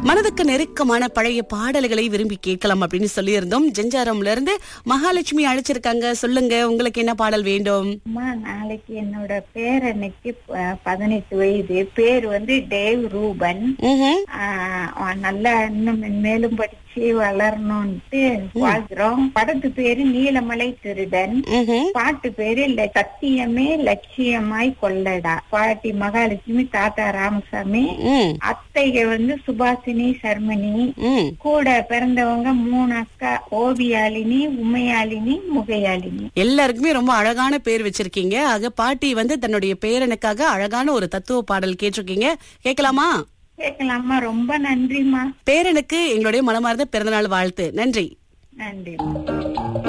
மனதுக்கு நெருக்கமான பழைய பாடல்களை விரும்பி கேட்கலாம் அப்படின்னு சொல்லியிருந்தோம் ஜெஞ்சாரம்ல இருந்து மகாலட்சுமி அழைச்சிருக்காங்க சொல்லுங்க உங்களுக்கு என்ன பாடல் வேண்டும் அம்மா நாளைக்கு என்னோட பேரனுக்கு ப- பதினெட்டு வயது பேர் வந்து டேவ் ரூபன் ம்ஹும். ஆஹ் அவன் நல்லா இன்னும் மென்மேலும் படிச்சு வளரணும்ட்டு வாழ்கிறோம் படத்து பேரு நீலமலை திருடன் ம்ஹும். பாட்டு பேரு ல- சத்தியமே லட்சியமாய் கொள்ளடா பாட்டி மகாலட்சுமி தாத்தா ராமசாமி ம். அத்தைக வந்து சுபாசினி சர்மணி ம். கூட பிறந்தவங்க மூணு அக்கா ஓவியாளினி உமையாளினி முகையாளினி எல்லாருக்குமே ரொம்ப அழகான பேர் வச்சிருக்கீங்க ஆக பாட்டி வந்து தன்னுடைய பேரனுக்காக அழகான ஒரு தத்துவ பாடல் கேட்டிருக்கீங்க கேட்கலாமா கேட்கலாமா ரொம்ப நன்றிமா பேரனுக்கு எங்களுடைய மனமார்ந்த பிறந்தநாள் வாழ்த்து நன்றி நன்றி